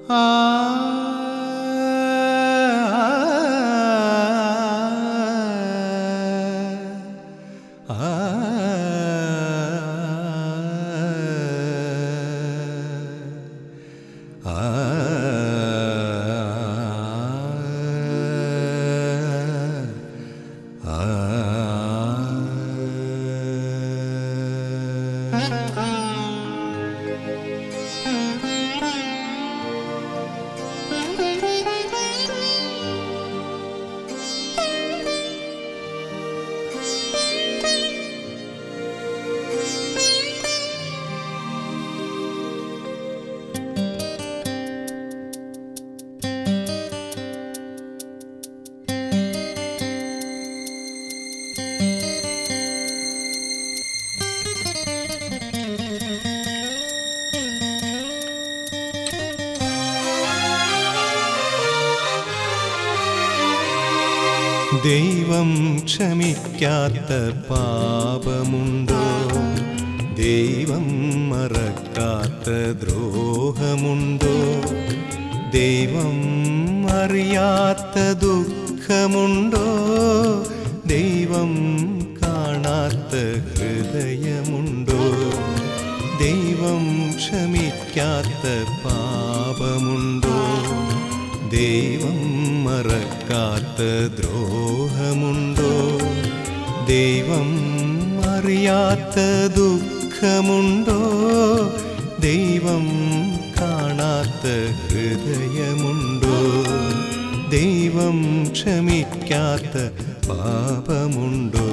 ദൈവം ക്ഷമിക്കാത്ത പാപമുണ്ടോ ദൈവം മറക്കാത്ത ദ്രോഹമുണ്ടോ ദൈവം അറിയാത്ത ദുഃഖമുണ്ടോ ദൈവം കാണാത്ത ഹൃദയമുണ്ടോ ദൈവം ക്ഷമിക്കാത്ത പാപമുണ്ടോ ദൈവം മറക്കാത്ത ദ്രോഹമുണ്ടോ ദൈവം അറിയാത്ത ദുഃഖമുണ്ടോ ദൈവം കാണാത്ത ഹൃദയമുണ്ടോ ദൈവം ക്ഷമിക്കാത്ത പാപമുണ്ടോ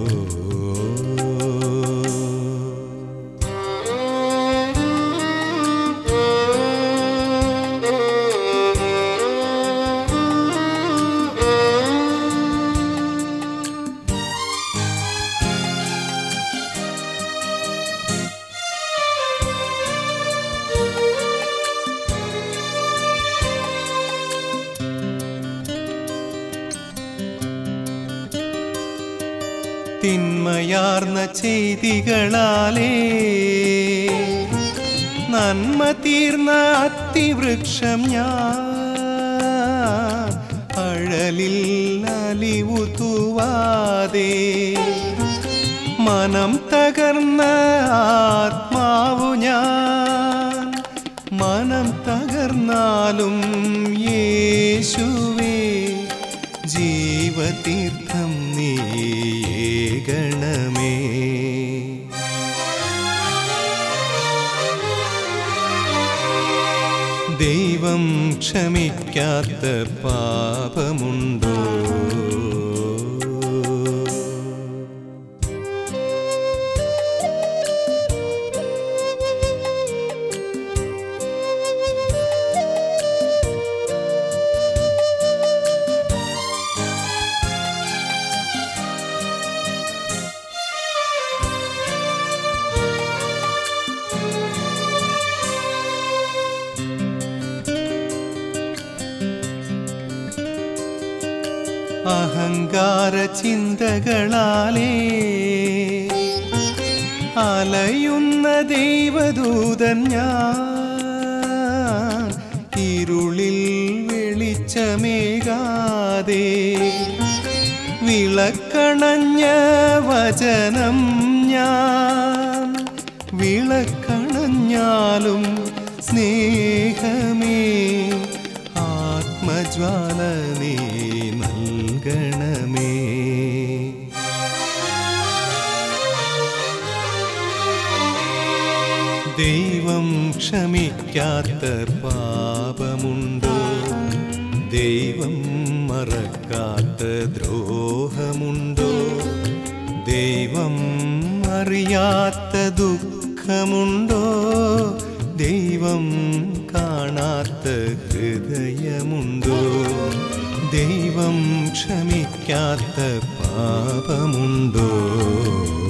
തിന്മയാർന്ന ചെയ്തികളാലേ നന്മ തീർന്ന അത്തിവൃക്ഷം ഞാൻ അഴലിൽ അലിവു തൂവാതെ മനം തകർന്ന ആത്മാവു ഞാൻ മനം തകർന്നാലും യേശുവേ ജീവതീർത്ഥം നീയേകണമേ ദൈവം ക്ഷമിക്കാത്ത പാപമുണ്ടോ അഹങ്കാര ചിന്തകളാലേ അലയുന്ന ദൈവദൂതൻ ഞാൻ ഇരുളിൽ വെളിച്ചമേകാതെ വിളക്കണഞ്ഞ വചനം ഞാൻ വിളക്കണഞ്ഞാലും സ്നേഹമേ ആത്മജ്വാല നീ നൽകണമേ ദൈവം ക്ഷമിക്കാത്ത പാപമുണ്ടോ ദൈവം മറക്കാത്ത ദ്രോഹമുണ്ടോ ദൈവം അറിയാത്ത ദുഃഖമുണ്ടോ ദൈവം കാണാത്ത ഹൃദയമുണ്ടോ ദൈവം ക്ഷമിക്കാത്ത പാപമുണ്ടോ